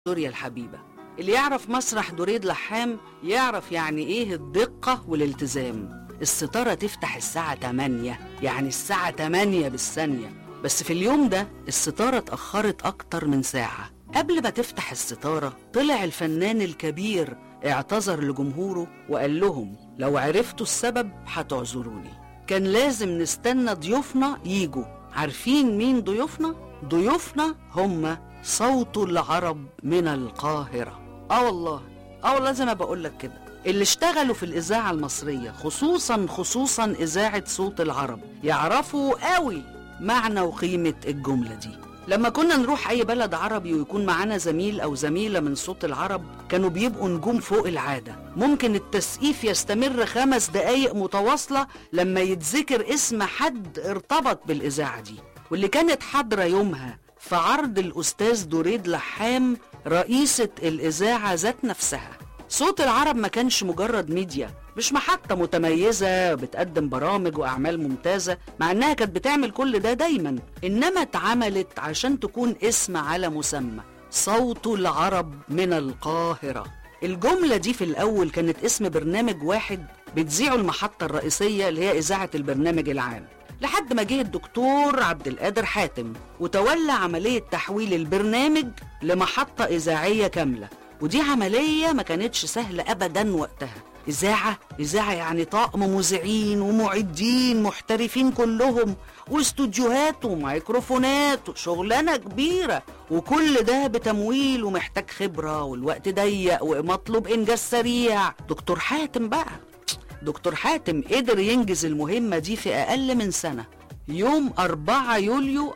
سوريا الحبيبة اللي يعرف مسرح دريد لحام يعرف يعني ايه الدقة والالتزام الستارة تفتح الساعة 8 يعني الساعة 8 بالثانية بس في اليوم ده الستارة اتأخرت أكتر من ساعة قبل ما تفتح الستارة طلع الفنان الكبير اعتذر لجمهوره وقال لهم لو عرفتوا السبب هتعذروني كان لازم نستنى ضيوفنا يجوا عارفين مين ضيوفنا؟ ضيوفنا هم صوت العرب من القاهرة اه والله اه والله زي ما بقول لك كده اللي اشتغلوا في الإذاعة المصرية خصوصا خصوصا إذاعة صوت العرب يعرفوا قوي معنى وقيمة الجملة دي لما كنا نروح أي بلد عربي ويكون معانا زميل أو زميلة من صوت العرب كانوا بيبقوا نجوم فوق العادة ممكن التسقيف يستمر خمس دقايق متواصلة لما يتذكر اسم حد ارتبط بالإذاعة دي واللي كانت حاضرة يومها في عرض الأستاذ دريد لحام رئيسة الإذاعة ذات نفسها صوت العرب ما كانش مجرد ميديا مش محطة متميزة بتقدم برامج وأعمال ممتازة مع إنها كانت بتعمل كل ده دايما إنما اتعملت عشان تكون اسم على مسمى صوت العرب من القاهرة الجملة دي في الأول كانت اسم برنامج واحد بتذيعه المحطة الرئيسية اللي هي إذاعة البرنامج العام لحد ما جه الدكتور عبد القادر حاتم وتولى عملية تحويل البرنامج لمحطة إذاعية كاملة ودي عملية ما كانتش سهلة أبدا وقتها إذاعة إذاعة يعني طاقم مذيعين ومعدين محترفين كلهم واستوديوهات وميكروفونات وشغلانة كبيرة وكل ده بتمويل ومحتاج خبرة والوقت ضيق ومطلوب إنجاز سريع دكتور حاتم بقى دكتور حاتم قدر ينجز المهمة دي في أقل من سنة يوم 4 يوليو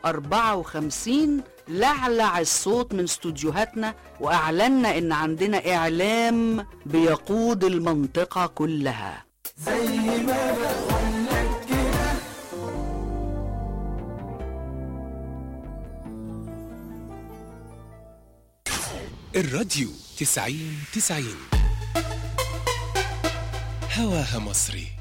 54 لعلع الصوت من استوديوهاتنا وأعلنا إن عندنا إعلام بيقود المنطقة كلها زي ما بقولك كده الراديو تسعين تسعين هواها مصري